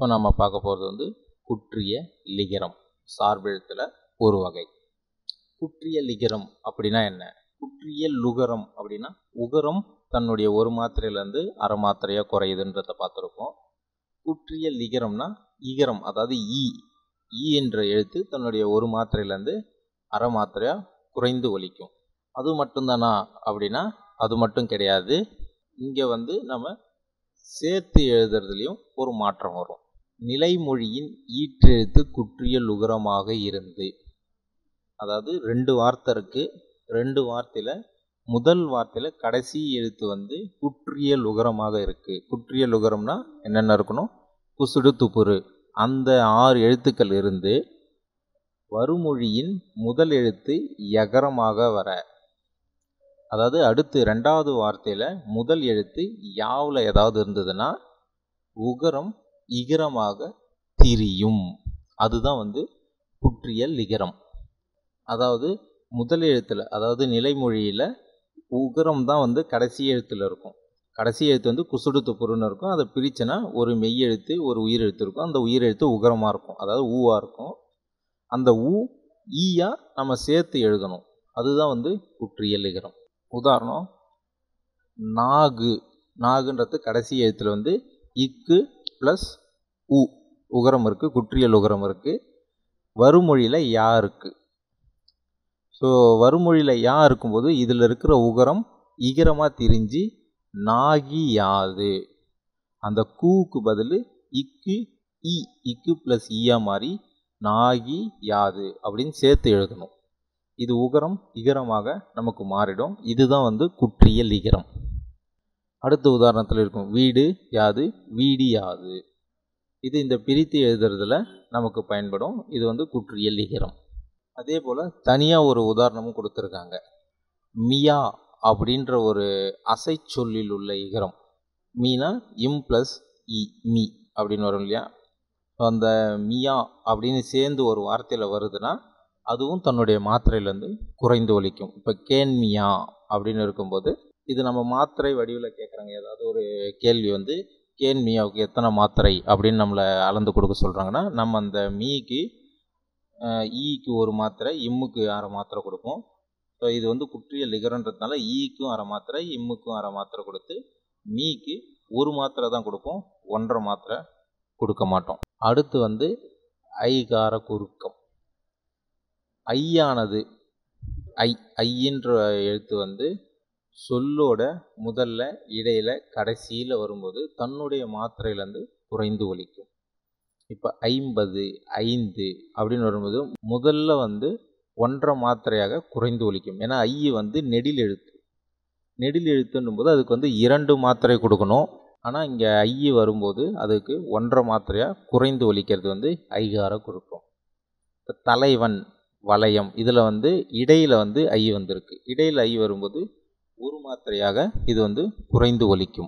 இப்போ நம்ம பார்க்க போகிறது வந்து குற்றிய லிகரம் சார்பெழுத்தில் ஒரு வகை குற்றிய லிகரம் அப்படின்னா என்ன குற்றிய லுகரம் அப்படின்னா உகரம் தன்னுடைய ஒரு மாத்திரையிலேருந்து அரை மாத்திரையாக குறையுதுன்றத பார்த்துருக்கோம் குற்றிய லிகரம்னா இகரம் அதாவது ஈ ஈ என்ற எழுத்து தன்னுடைய ஒரு மாத்திரையிலேருந்து அரை மாத்திரையாக குறைந்து ஒலிக்கும் அது மட்டும்தானா அப்படின்னா அது மட்டும் கிடையாது இங்கே வந்து நம்ம சேர்த்து எழுதுறதுலையும் ஒரு மாற்றம் வரும் நிலைமொழியின் ஈற்றெழுத்து குற்றிய லுகரமாக இருந்து அதாவது ரெண்டு வார்த்தை இருக்குது ரெண்டு வார்த்தையில் முதல் வார்த்தையில் கடைசி எழுத்து வந்து குற்றிய லுகரமாக இருக்குது குற்றிய லுகரம்னா என்னென்ன இருக்கணும் குசுடு துப்புரு அந்த ஆறு எழுத்துக்கள் இருந்து வருமொழியின் முதல் எழுத்து யகரமாக வர அதாவது அடுத்து ரெண்டாவது வார்த்தையில் முதல் எழுத்து யாவில் ஏதாவது இருந்ததுன்னா உகரம் இகரமாக திரியும் அதுதான் வந்து குற்றிய லிகரம் அதாவது முதல் எழுத்தில் அதாவது நிலைமொழியில் உகரம் தான் வந்து கடைசி எழுத்தில் இருக்கும் கடைசி எழுத்து வந்து குசுடு துப்புருன்னு இருக்கும் அதை பிரிச்சனா ஒரு மெய் எழுத்து ஒரு உயிர் எழுத்து இருக்கும் அந்த உயிர் எழுத்து உகரமாக இருக்கும் அதாவது ஊவாக இருக்கும் அந்த ஊ ஈயா நம்ம சேர்த்து எழுதணும் அதுதான் வந்து குற்றிய லிகரம் உதாரணம் நாகு நாகுன்றது கடைசி எழுத்தில் வந்து இக்கு ப்ளஸ் உ உகரம் இருக்குது குற்றியல் உகரம் இருக்குது வருமொழியில் யா இருக்குது ஸோ வருமொழியில் யா இருக்கும்போது இதில் இருக்கிற உகரம் இகரமாக திரிஞ்சு நாகி யாது அந்த கூவுக்கு பதில் இக்கு இ இக்கு ப்ளஸ் ஈயா மாதிரி நாகி யாது அப்படின்னு சேர்த்து எழுதணும் இது உகரம் இகரமாக நமக்கு மாறிடும் இதுதான் வந்து குற்றிய லிகரம் அடுத்த உதாரணத்தில் இருக்கும் வீடு யாது வீடி யாது இது இந்த பிரித்து எழுதுறதுல நமக்கு பயன்படும் இது வந்து குற்றிய லிகரம் அதே போல் தனியாக ஒரு உதாரணமும் கொடுத்துருக்காங்க மியா அப்படின்ற ஒரு அசை சொல்லில் உள்ள இகரம் மீனா இம் ப்ளஸ் இ மீ அப்படின்னு வரும் இல்லையா அந்த மியா அப்படின்னு சேர்ந்து ஒரு வார்த்தையில் வருதுன்னா அதுவும் தன்னுடைய மாத்திரையிலேருந்து குறைந்து ஒலிக்கும் இப்போ கேன்மியா அப்படின்னு இருக்கும்போது இது நம்ம மாத்திரை வடிவில் கேட்குறாங்க ஏதாவது ஒரு கேள்வி வந்து கேன்மியாவுக்கு எத்தனை மாத்திரை அப்படின்னு நம்மளை அளந்து கொடுக்க சொல்கிறாங்கன்னா நம்ம அந்த மீக்கு ஈக்கு ஒரு மாத்திரை இம்முக்கு அரை மாத்திரை கொடுப்போம் ஸோ இது வந்து குற்றிய லிகரன்றதுனால ஈக்கும் அரை மாத்திரை இம்முக்கும் அரை மாத்திரை கொடுத்து மீக்கு ஒரு மாத்திரை தான் கொடுப்போம் ஒன்றரை மாத்திரை கொடுக்க மாட்டோம் அடுத்து வந்து ஐகார குறுக்கம் ஐயானது ஐ ஐயின்ற எழுத்து வந்து சொல்லோட முதல்ல இடையில கடைசியில் வரும்போது தன்னுடைய மாத்திரையிலேருந்து குறைந்து ஒலிக்கும் இப்போ ஐம்பது ஐந்து அப்படின்னு வரும்போது முதல்ல வந்து ஒன்றரை மாத்திரையாக குறைந்து ஒலிக்கும் ஏன்னா ஐ வந்து நெடில் எழுத்து நெடில் எழுத்துன்னும் போது அதுக்கு வந்து இரண்டு மாத்திரை கொடுக்கணும் ஆனால் இங்கே ஐ வரும்போது அதுக்கு ஒன்றரை மாத்திரையாக குறைந்து ஒலிக்கிறது வந்து ஐகார குறுக்கம் இப்போ தலைவன் வளையம் இதில் வந்து இடையில் வந்து ஐ வந்திருக்கு இடையில் ஐ வரும்போது ஒரு மாத்திரையாக இது வந்து குறைந்து ஒலிக்கும்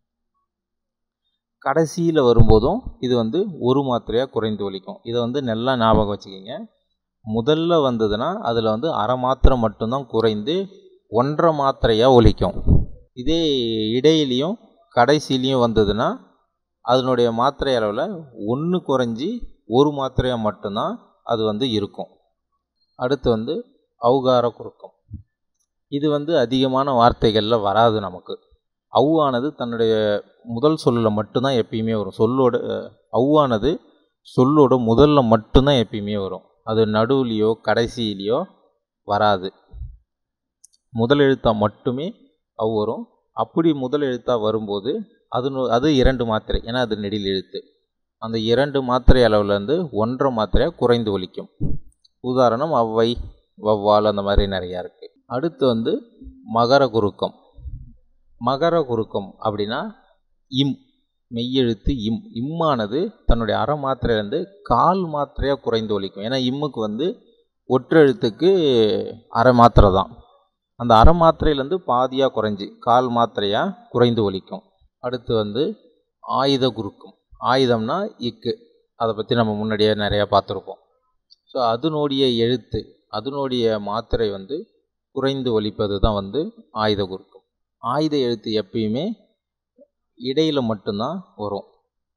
கடைசியில் வரும்போதும் இது வந்து ஒரு மாத்திரையாக குறைந்து ஒலிக்கும் இதை வந்து நல்லா ஞாபகம் வச்சுக்கிங்க முதல்ல வந்ததுன்னா அதில் வந்து அரை மாத்திரை மட்டும்தான் குறைந்து ஒன்றரை மாத்திரையாக ஒலிக்கும் இதே இடையிலையும் கடைசிலையும் வந்ததுன்னா அதனுடைய மாத்திரை அளவில் ஒன்று குறைஞ்சி ஒரு மாத்திரையாக மட்டும்தான் அது வந்து இருக்கும் அடுத்து வந்து அவுகார குறுக்கம் இது வந்து அதிகமான வார்த்தைகளில் வராது நமக்கு அவ்வானது தன்னுடைய முதல் சொல்லில் மட்டும்தான் எப்பயுமே வரும் சொல்லோட அவ்வானது சொல்லோட முதல்ல மட்டும்தான் எப்பயுமே வரும் அது நடுவுலையோ கடைசியிலையோ வராது முதல் எழுத்தாக மட்டுமே அவ் வரும் அப்படி முதல் எழுத்தாக வரும்போது அது அது இரண்டு மாத்திரை ஏன்னா அது நெடில் எழுத்து அந்த இரண்டு மாத்திரை அளவுலேருந்து ஒன்றரை மாத்திரையாக குறைந்து ஒலிக்கும் உதாரணம் அவ்வை வவ்வால் அந்த மாதிரி நிறையா இருக்குது அடுத்து வந்து மகர குறுக்கம் மகர குறுக்கம் அப்படின்னா இம் மெய்யெழுத்து இம் இம்மானது தன்னுடைய அரை மாத்திரையிலேருந்து கால் மாத்திரையாக குறைந்து ஒலிக்கும் ஏன்னா இம்முக்கு வந்து ஒற்றெழுத்துக்கு அரை மாத்திரை தான் அந்த அரை மாத்திரையிலேருந்து பாதியாக குறைஞ்சி கால் மாத்திரையாக குறைந்து ஒலிக்கும் அடுத்து வந்து ஆயுத குறுக்கம் ஆயுதம்னா இக்கு அதை பற்றி நம்ம முன்னாடியே நிறையா பார்த்துருப்போம் ஸோ அதனுடைய எழுத்து அதனுடைய மாத்திரை வந்து குறைந்து ஒலிப்பது தான் வந்து ஆயுத குறுக்கம் ஆயுத எழுத்து எப்பயுமே இடையில் மட்டும்தான் வரும்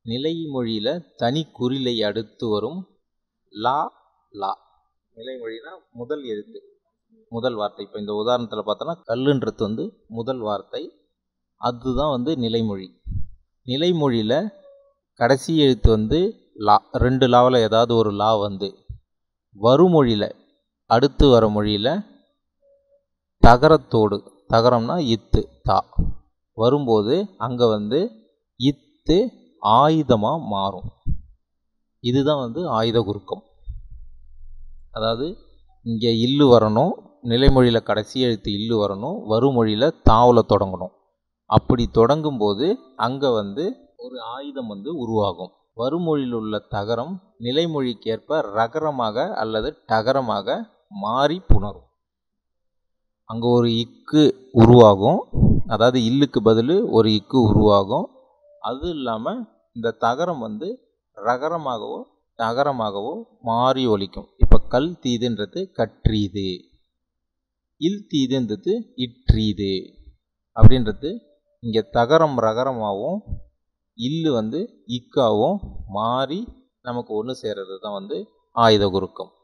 நிலைமொழியில் தனி குறிலை அடுத்து வரும் லா லா நிலைமொழினா முதல் எழுத்து முதல் வார்த்தை இப்போ இந்த உதாரணத்தில் பார்த்தோன்னா கல்லுன்றது வந்து முதல் வார்த்தை அதுதான் வந்து நிலைமொழி நிலைமொழியில் கடைசி எழுத்து வந்து லா ரெண்டு லாவில் ஏதாவது ஒரு லா வந்து வருமொழியில் அடுத்து வர மொழியில் தகரத்தோடு தகரம்னா இத்து தா வரும்போது அங்கே வந்து இத்து ஆயுதமாக மாறும் இதுதான் வந்து ஆயுத குறுக்கம் அதாவது இங்கே இல்லு வரணும் நிலைமொழியில் கடைசி எழுத்து இல்லு வரணும் வருமொழியில் தாவில் தொடங்கணும் அப்படி தொடங்கும்போது அங்கே வந்து ஒரு ஆயுதம் வந்து உருவாகும் வருமொழியில் உள்ள தகரம் நிலைமொழிக்கேற்ப ரகரமாக அல்லது டகரமாக மாறி புணரும் அங்கே ஒரு இக்கு உருவாகும் அதாவது இல்லுக்கு பதில் ஒரு இக்கு உருவாகும் அது இல்லாமல் இந்த தகரம் வந்து ரகரமாகவோ தகரமாகவோ மாறி ஒலிக்கும் இப்போ கல் தீதுன்றது கற்றீது இல் தீதுன்றது இற்றீது அப்படின்றது இங்கே தகரம் ரகரமாகவும் இல்லு வந்து இக்காவும் மாறி நமக்கு ஒன்று சேர்றது தான் வந்து ஆயுத குறுக்கம்